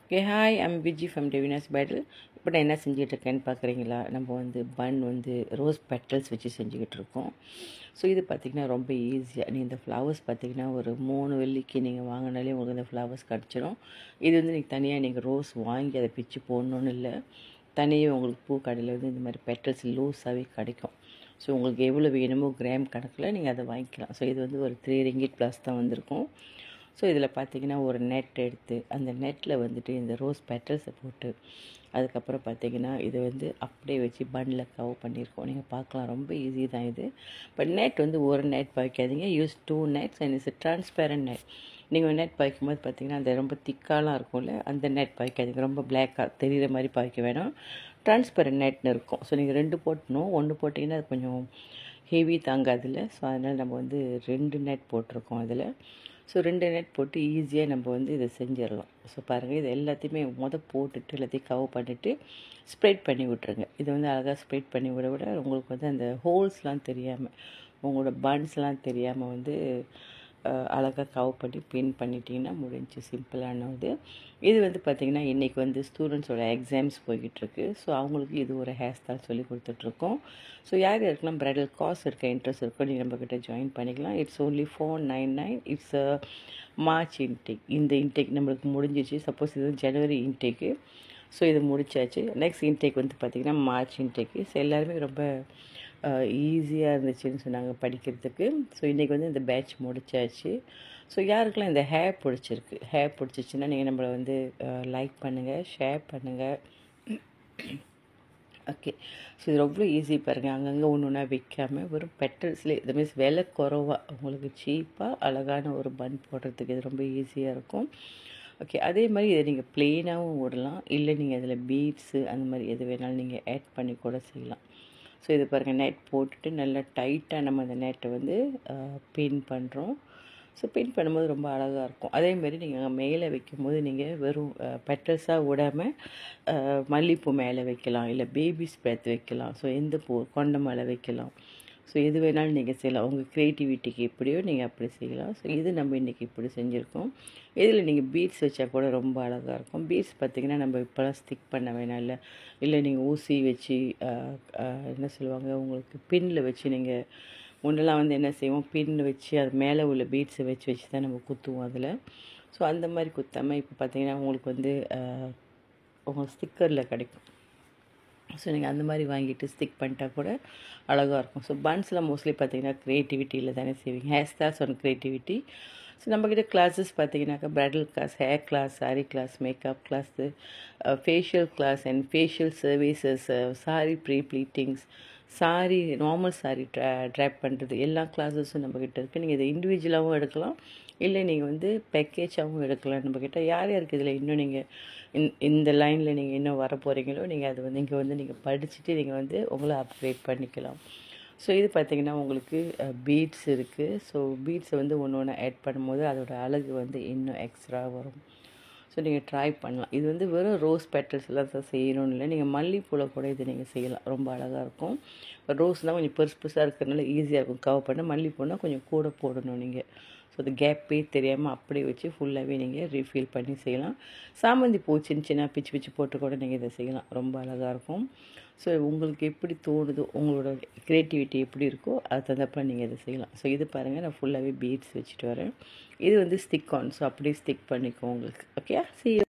okay hi I'm Viji from டெவினாஸ் பேட்டில் இப்போ நான் என்ன செஞ்சுட்டு இருக்கேன்னு பார்க்குறீங்களா நம்ம வந்து பன் வந்து ரோஸ் பெட்டல்ஸ் வச்சு செஞ்சுக்கிட்டு இருக்கோம் ஸோ இது பார்த்திங்கன்னா ரொம்ப ஈஸியாக நீ இந்த ஃப்ளவர்ஸ் பார்த்திங்கன்னா ஒரு மூணு வெள்ளிக்கு நீங்கள் வாங்கினாலே உங்களுக்கு இந்த ஃப்ளவர்ஸ் கிடச்சிரும் இது வந்து நீங்கள் தனியாக நீங்கள் ரோஸ் வாங்கி அதை பிச்சு போடணுன்னு இல்லை தனியாக உங்களுக்கு பூ கடையில் வந்து இந்த மாதிரி பெட்டல்ஸ் லூஸாகவே கிடைக்கும் ஸோ உங்களுக்கு எவ்வளோ வேணுமோ கிராம் கணக்கில் நீங்கள் அதை வாங்கிக்கலாம் ஸோ இது வந்து ஒரு த்ரீ ரிங்கிட் ப்ளஸ் தான் வந்திருக்கும் ஸோ இதில் பார்த்தீங்கன்னா ஒரு நெட் எடுத்து அந்த நெட்டில் வந்துட்டு இந்த ரோஸ் பெட்டல்ஸை போட்டு அதுக்கப்புறம் பார்த்தீங்கன்னா இது வந்து அப்படியே வச்சு பன்னில் கவ் பண்ணியிருக்கோம் நீங்கள் பார்க்கலாம் ரொம்ப ஈஸி தான் இது பட் நெட் வந்து ஒரு நெட் பாய்க்காதீங்க use two nets and it's transparent net நீங்கள் நெட் பாய்க்கும் போது பார்த்தீங்கன்னா அந்த ரொம்ப திக்காலாம் இருக்கும்ல அந்த நெட் பாய்க்காதீங்க ரொம்ப பிளாக்காக தெரிகிற மாதிரி பாய்க்க வேணாம் ட்ரான்ஸ்பரண்ட் நெட்னு இருக்கும் ஸோ நீங்கள் ரெண்டு போட்டணும் ஒன்று போட்டிங்கன்னா அது கொஞ்சம் ஹெவி தாங்காதில்ல ஸோ அதனால் நம்ம வந்து ரெண்டு நெட் போட்டிருக்கோம் அதில் ஸோ ரெண்டு நெட் போட்டு ஈஸியாக நம்ம வந்து இதை செஞ்சிடலாம் ஸோ பாருங்கள் இது எல்லாத்தையுமே மொத போட்டுட்டு எல்லாத்தையும் கவர் பண்ணிவிட்டு ஸ்ப்ரெட் பண்ணி விட்ருங்க இது வந்து அழகாக ஸ்ப்ரெட் பண்ணி விட விட உங்களுக்கு வந்து அந்த ஹோல்ஸ்லாம் தெரியாமல் உங்களோட பன்ஸ்லாம் தெரியாமல் வந்து அழகாக கவர் பண்ணி பின் பண்ணிட்டீங்கன்னா முடிஞ்சு சிம்பிளான இது இது வந்து பார்த்திங்கன்னா இன்றைக்கி வந்து ஸ்டூடெண்ட்ஸோட எக்ஸாம்ஸ் போய்கிட்டுருக்கு ஸோ அவங்களுக்கு இது ஒரு ஹேர் ஸ்டைல் சொல்லி கொடுத்துட்ருக்கோம் ஸோ யார் யாருக்கெல்லாம் ப்ரைடல் காஸ் இருக்க இன்ட்ரெஸ்ட் இருக்கோ நீங்கள் நம்மக்கிட்ட ஜாயின் பண்ணிக்கலாம் it's only four nine nine it's March intake இந்த இன்டேக் நம்மளுக்கு முடிஞ்சிச்சு சப்போஸ் இது ஜனவரி இன்டேக்கு ஸோ இது முடிச்சாச்சு நெக்ஸ்ட் இன்டேக் வந்து பார்த்திங்கன்னா மார்ச் இன்டேக்கு ஸோ எல்லாருமே ரொம்ப ஈஸியாக இருந்துச்சுன்னு சொன்னாங்க படிக்கிறதுக்கு ஸோ இன்றைக்கி வந்து இந்த பேட்ச் முடிச்சாச்சு ஸோ யாருக்கெல்லாம் இந்த ஹேர் பிடிச்சிருக்கு ஹேர் பிடிச்சிச்சின்னா நீங்கள் நம்மளை வந்து லைக் பண்ணுங்கள் ஷேர் பண்ணுங்கள் ஓகே ஸோ இது ரொம்ப ஈஸி பாருங்கள் அங்கங்கே ஒன்று ஒன்றா வைக்காமல் வெறும் பெட்டல்ஸ்லேயே இது மீன்ஸ் விலை குறவாக உங்களுக்கு சீப்பாக அழகான ஒரு பன் போடுறதுக்கு இது ரொம்ப ஈஸியாக இருக்கும் ஓகே அதே மாதிரி இதை நீங்கள் ப்ளெயினாகவும் விடலாம் இல்லை நீங்கள் அதில் பீட்ஸு அந்த மாதிரி எது வேணாலும் நீங்கள் ஆட் பண்ணி கூட செய்யலாம் ஸோ இது பாருங்கள் நெட் போட்டுட்டு நல்லா டைட்டாக நம்ம அந்த நெட்டை வந்து பின் பண்ணுறோம் ஸோ பின் பண்ணும்போது ரொம்ப அழகாக இருக்கும் அதேமாரி நீங்கள் மேலே வைக்கும்போது நீங்கள் வெறும் பெட்டல்ஸாக விடாமல் மல்லிப்பூ மேலே வைக்கலாம் இல்லை பேபி ஸ்ப்ரெத் வைக்கலாம் ஸோ எந்த பூ கொண்ட மேலே வைக்கலாம் ஸோ எது வேணாலும் நீங்கள் செய்யலாம் உங்கள் க்ரியேட்டிவிட்டிக்கு எப்படியோ நீங்கள் அப்படி செய்யலாம் ஸோ இது நம்ம இன்றைக்கி இப்படி செஞ்சுருக்கோம் இதில் நீங்கள் பீட்ஸ் வச்சா கூட ரொம்ப அழகாக இருக்கும் பீட்ஸ் பார்த்திங்கன்னா நம்ம இப்போலாம் ஸ்டிக் பண்ண வேணாம் இல்லை இல்லை நீங்கள் ஊசி வச்சு என்ன சொல்லுவாங்க உங்களுக்கு பின்னில் வச்சு நீங்கள் முன்னெல்லாம் வந்து என்ன செய்வோம் பின் வச்சு அது மேலே உள்ள பீட்ஸை வச்சு வச்சு தான் நம்ம குத்துவோம் அதில் ஸோ அந்த மாதிரி குத்தாமல் இப்போ பார்த்திங்கன்னா உங்களுக்கு வந்து உங்களுக்கு ஸ்டிக்கரில் கிடைக்கும் ஸோ நீங்கள் அந்த மாதிரி வாங்கிட்டு ஸ்டிக் பண்ணிட்டா கூட அழகாக இருக்கும் ஸோ பன்ஸ்லாம் மோஸ்ட்லி பார்த்தீங்கன்னா க்ரியேட்டிவிட்டியில் தானே செய்வீங்க hair styles one creativity so நம்மக்கிட்ட கிளாஸஸ் பார்த்தீங்கன்னாக்கா bridal class hair class sari class makeup class facial class and facial services sari pre pleatings sari normal sari ட்ரா ட்ராப் பண்ணுறது எல்லா கிளாஸஸும் நம்மக்கிட்ட இருக்குது நீங்கள் இதை இண்டிவிஜுவலாகவும் எடுக்கலாம் இல்லை நீங்கள் வந்து பேக்கேஜாகவும் எடுக்கலாம் நம்மக்கிட்ட யார் யாருக்கு இதில் இன்னும் நீங்கள் இந் இந்த லைனில் நீங்கள் இன்னும் வர போகிறீங்களோ நீங்கள் அது வந்து இங்கே வந்து நீங்கள் படிச்சுட்டு நீங்கள் வந்து உங்களை அப்கிரேட் பண்ணிக்கலாம் ஸோ இது பார்த்திங்கன்னா உங்களுக்கு பீட்ஸ் இருக்குது ஸோ பீட்ஸை வந்து ஒன்று ஒன்று ஆட் பண்ணும்போது அதோட அழகு வந்து இன்னும் எக்ஸ்ட்ரா வரும் ஸோ நீங்கள் ட்ரை பண்ணலாம் இது வந்து வெறும் ரோஸ் பெட்டல்ஸ் எல்லாம் தான் செய்யணும்னு இல்லை நீங்கள் மல்லிப்பூவில் கூட இது நீங்கள் செய்யலாம் ரொம்ப அழகாக இருக்கும் இப்போ ரோஸ்னால் கொஞ்சம் பெருசு பெருசாக இருக்கிறதுனால ஈஸியாக இருக்கும் கவர் பண்ண மல்லிப்பூனா கொஞ்சம் கூட போடணும் நீங்கள் ஸோ அது கேப்பே தெரியாமல் அப்படியே வச்சு ஃபுல்லாகவே நீங்கள் ரீஃபில் பண்ணி செய்யலாம் சாமந்தி பூ சின்ன சின்ன பிச்சு பிச்சு போட்டு கூட நீங்கள் இதை செய்யலாம் ரொம்ப அழகாக இருக்கும் ஸோ உங்களுக்கு எப்படி தோணுதோ உங்களோட க்ரியேட்டிவிட்டி எப்படி இருக்கோ அது தந்தப்போ நீங்கள் இதை செய்யலாம் ஸோ இது பாருங்கள் நான் ஃபுல்லாகவே பீட்ஸ் வச்சுட்டு வரேன் இது வந்து ஸ்டிக் ஆன் ஸோ அப்படியே ஸ்டிக் பண்ணிக்கோ உங்களுக்கு ஓகே சி